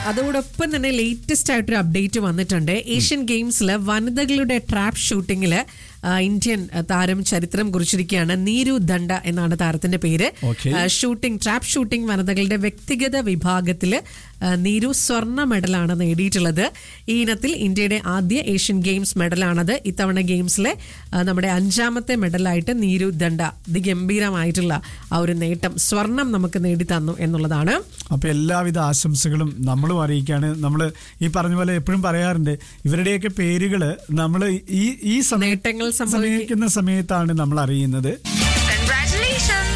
അതോടൊപ്പം തന്നെ ലേറ്റസ്റ്റ് ആയിട്ടൊരു അപ്ഡേറ്റ് വന്നിട്ടുണ്ട് ഏഷ്യൻ ഗെയിംസിൽ വനിതകളുടെ ട്രാപ്പ് ഷൂട്ടിങ്ങില് ആ, ഇന്ത്യൻ ആ, താരം ചരിത്രം കുറിച്ചിരിക്കുകയാണ് നീരു ദണ്ഡ എന്നാണ് താരത്തിന്റെ പേര് Okay. ആ, ഷൂട്ടിംഗ് ട്രാപ്പ് ഷൂട്ടിംഗ് വനിതകളുടെ വ്യക്തിഗത വിഭാഗത്തില് ആ, നീരു സ്വർണ്ണ മെഡലാണ് നേടിയിട്ടുള്ളത് ഈ ഇനത്തിൽ ഇന്ത്യയുടെ ആദ്യ ഏഷ്യൻ ഗെയിംസ് മെഡലാണത് ഇത്തവണ ഗെയിംസിലെ ആ, നമ്മുടെ അഞ്ചാമത്തെ മെഡലായിട്ട് നീരു ദണ്ഡ അതിഗംഭീരമായിട്ടുള്ള ആ ഒരു നേട്ടം സ്വർണം നമുക്ക് നേടി തന്നു എന്നുള്ളതാണ് അപ്പൊ എല്ലാവിധ ആശംസകളും നമ്മളും അറിയിക്കാണ് നമ്മൾ ഈ പറഞ്ഞ പോലെ എപ്പോഴും പറയാറുണ്ട് ഇവരുടെയൊക്കെ പേരുകള് നമ്മൾ ഈ ഈ സമയ- നേട്ടങ്ങൾ സംഭവിക്ക- സമയിക്കുന്ന സമയത്താണ് നമ്മൾ അറിയുന്നത് Congratulations!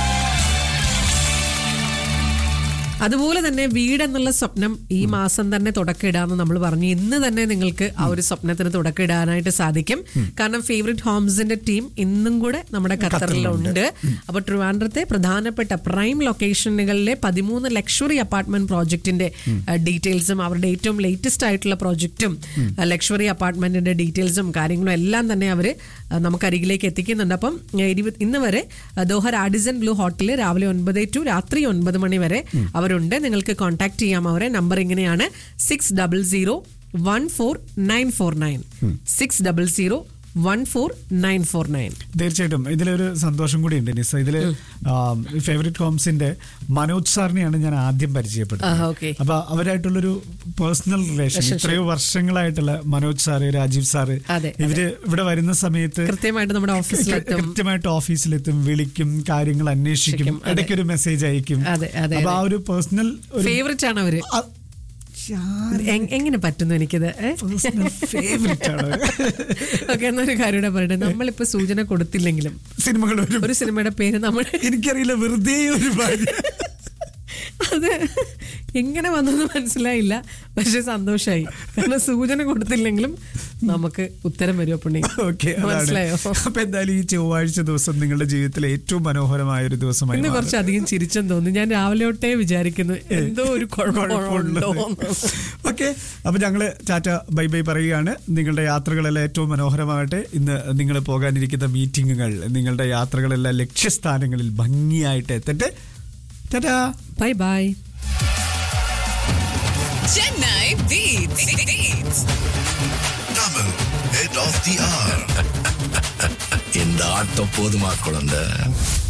അതുപോലെ തന്നെ വീടെന്നുള്ള സ്വപ്നം ഈ മാസം തന്നെ തുടക്കമിടാന്ന് നമ്മൾ പറഞ്ഞു ഇന്ന് തന്നെ നിങ്ങൾക്ക് ആ ഒരു സ്വപ്നത്തിന് തുടക്കമിടാനായിട്ട് സാധിക്കും കാരണം ഫേവറേറ്റ് ഹോംസിന്റെ ടീം ഇന്നും കൂടെ നമ്മുടെ ഖത്തറിലുണ്ട് അപ്പൊ ട്രിവാൻഡ്രത്തെ പ്രധാനപ്പെട്ട പ്രൈം ലൊക്കേഷനുകളിലെ പതിമൂന്ന് ലക്ഷറി അപ്പാർട്ട്മെന്റ് പ്രോജക്റ്റിന്റെ ഡീറ്റെയിൽസും അവരുടെ ഏറ്റവും ലേറ്റസ്റ്റ് ആയിട്ടുള്ള പ്രോജക്റ്റും ലക്ഷറി അപ്പാർട്ട്മെന്റിന്റെ ഡീറ്റെയിൽസും കാര്യങ്ങളും എല്ലാം തന്നെ അവർ നമുക്ക് അരികിലേക്ക് എത്തിക്കുന്നുണ്ട് അപ്പം ഏഹ്, ഇരുപത് ഇന്ന് വരെ അഹ്, ദോഹ റാഡിസൺ ബ്ലൂ ഹോട്ടലിൽ രാവിലെ ഒൻപത് ടു രാത്രി ഒൻപത് മണി വരെ അവരുണ്ട് നിങ്ങൾക്ക് കോൺടാക്ട് ചെയ്യാം അവരെ നമ്പർ ഇങ്ങനെയാണ് six double zero one four nine four nine six double zero one four nine four nine തീർച്ചയായിട്ടും ഇതിലൊരു സന്തോഷം കൂടി ഉണ്ട് നിസ ഇതില് ഫേവറേറ്റ് ഹോംസിന്റെ മനോജ് സാറിനെയാണ് ഞാൻ ആദ്യം പരിചയപ്പെടുന്നത് ആഹാ, okay. അപ്പൊ അവരായിട്ടുള്ളൊരു പേഴ്സണൽ റിലേഷൻ ഇത്രയോ വർഷങ്ങളായിട്ടുള്ള മനോജ് സാറ് രാജീവ് സാറ് അതെ, ഇവര് ഇവിടെ വരുന്ന സമയത്ത് കൃത്യമായിട്ട് നമ്മുടെ ഓഫീസിലെത്തും കൃത്യമായിട്ട് ഓഫീസിലെത്തും വിളിക്കും കാര്യങ്ങൾ അന്വേഷിക്കും അന്വേഷിക്കും, അതെ. ഇടയ്ക്കൊരു മെസ്സേജ് അയക്കും അതെ, അതെ, അപ്പൊ ആ അതെ. ഒരു പേഴ്സണൽ ഫേവറേറ്റ് ആണ് അവര് എ- എങ്ങനെ പറ്റുന്നു എനിക്കിത് ഫേവറേറ്റ് ആണ് ഓക്കെ എന്നൊരു കാര്യം കൂടെ പറയട്ടെ നമ്മളിപ്പോ സൂചന കൊടുത്തില്ലെങ്കിലും സിനിമകൾ ഒരു ഒരു സിനിമയുടെ പേര് നമ്മൾ എനിക്കറിയില്ല വെറുതെ ഒരു ഭാര്യ അത് എങ്ങനെ വന്നെന്ന് മനസ്സിലായില്ല പക്ഷെ സന്തോഷായി കാരണം സൂചന കൊടുത്തില്ലെങ്കിലും നമുക്ക് ഉത്തരം വരും പുണ്ണി ഓക്കെ മനസ്സിലായോ അപ്പൊ എന്തായാലും ഈ ചൊവ്വാഴ്ച ദിവസം നിങ്ങളുടെ ജീവിതത്തിലെ ഏറ്റവും മനോഹരമായ ഒരു ദിവസമായി ഇന്ന് മാറും. കുറച്ച് അധികം ചിരിച്ചെന്ന് തോന്നുന്നു ഞാൻ രാവിലെ തൊട്ടേ വിചാരിക്കുന്നു എന്തോ ഒരു കുഴപ്പമുണ്ടോ ഓക്കെ അപ്പൊ ഞങ്ങള് ടാറ്റ ബൈ ബൈ പറയുകയാണ് നിങ്ങളുടെ യാത്രകളെല്ലാം ഏറ്റവും മനോഹരമാകട്ടെ ഇന്ന് നിങ്ങൾ പോകാനിരിക്കുന്ന മീറ്റിങ്ങുകൾ നിങ്ങളുടെ യാത്രകളെല്ലാം ലക്ഷ്യസ്ഥാനങ്ങളിൽ ഭംഗിയായിട്ട് എത്തട്ടെ tata bye bye Chennai Beats. Beats. Tamil, head of the hour. இந்த ஆட்டம் போதுமா குழந்தை